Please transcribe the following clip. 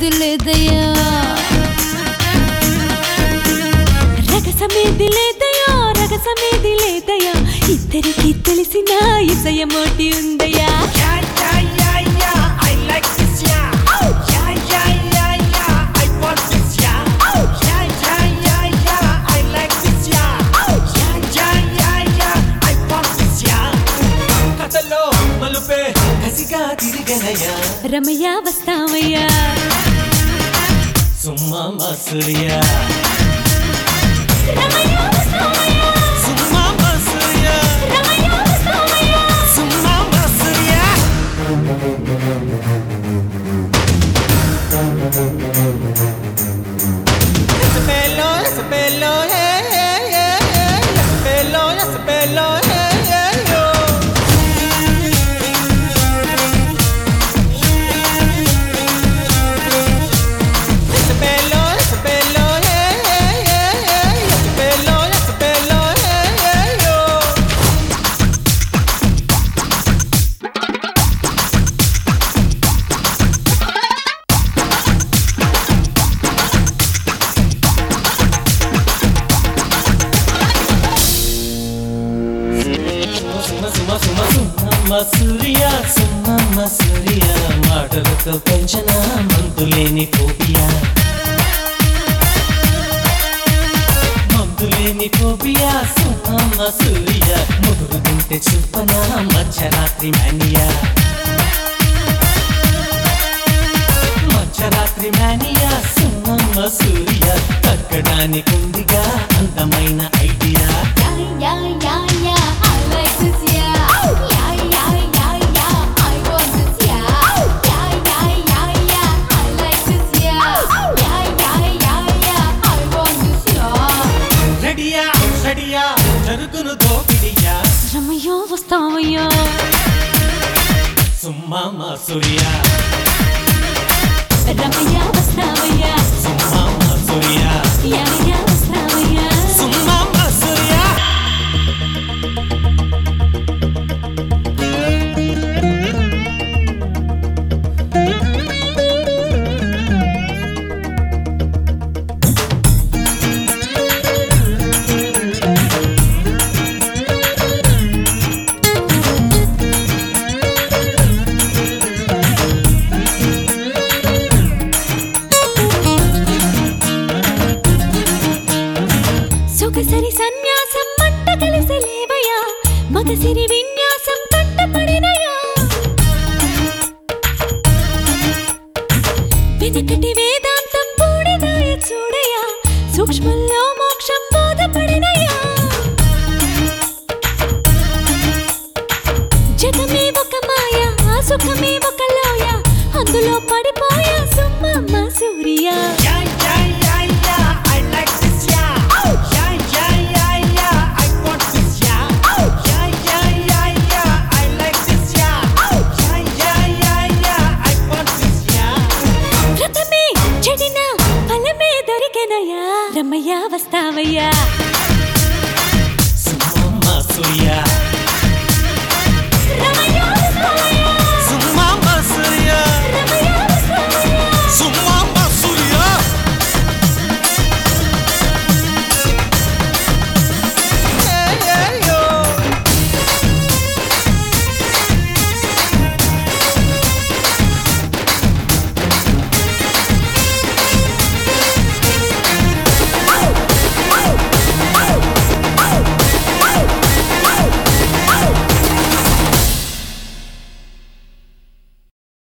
రగసమేది లేదయ్యా రగసమేది లేదయ్యా రగసమేది లేదయ్యా ఇద్దరికి తెలిసిన ఇసయమోటి ఉందయ్యా Yeah, yeah, yeah, yeah, I like this, yeah. Yeah, yeah, yeah, yeah, I want this, yeah. Yeah, yeah, yeah, yeah, I like this, yeah. Yeah, yeah, yeah, yeah, I want this, yeah. కథలో మలుపే కసిగా తిరిగనయ్యా Ramaiah వస్తావయ్యా సుమ్మా Masuria Ramaiah వస్తావయ్యా సుమ్మా Masuria Ramaiah వస్తావయ్యా సుమ్మా Masuria Ese pelo, ese pelo, eh, eh, eh, eh. Ese pelo, ese pelo, eh, eh, yo. Ese pelo, ese pelo, eh, eh, eh, eh. Ese pelo, ese pelo, eh, eh, yo. Suma Suma Suma సుమ్మమ్మ సూర్య సుమ్మమ్మ సూర్య మాటలతో పెంచిన మంతులేని phobia మంతులేని phobia సుమ్మమ్మ సూర్య ముదురు తింటే చూపన మధ్యరాత్రి mania మధ్యరాత్రి mania సుమ్మమ్మ సూర్య తగ్గడానికి ఉందిగా అందమైన idea Yeah, yeah, yeah, yeah, I like this, yeah. Yeah, yeah, yeah, yeah, I want this, yeah. Yeah, yeah, yeah, yeah, I like this, yeah. Yeah, yeah, yeah, yeah, I want this, yeah. రెడియా రెడియా జరుగును దోపిడియా రమయ్య వస్తావయ్యా సుమ్మమ్మ సూర్య రమయ్య వస్తావయ్యా సుమ్మమ్మ సూర్య యాయ వస్తావయ్యా సుమ్మమ్మ సూర్య సొగసరి సన్యాసం మంట కలిసి లేవయ్యా మగసిరి విన్యాసం కంటపడినయా వెనకటి వేదాంతం పూడిదాయ చూడయా సూక్ష్మంలో మోక్షం బోధపడినయా జగమే ఒక మాయ ఆ సుఖమే ఒక లోయ అందులో పడిపోయా సుమ్మమ్మ సూర్య Yeah, yeah, yeah, yeah, I like this, yeah. Yeah, yeah, yeah, yeah, I want this, yeah. Yeah, yeah, yeah, yeah, I like this, yeah. Yeah, yeah, yeah, yeah, I want this, yeah. వ్రతమే చెడిన ఫలమే దొరికెనయా రమయ్య వస్తావయ్యా సుమ్మమ్మ సూర్య రమయ్య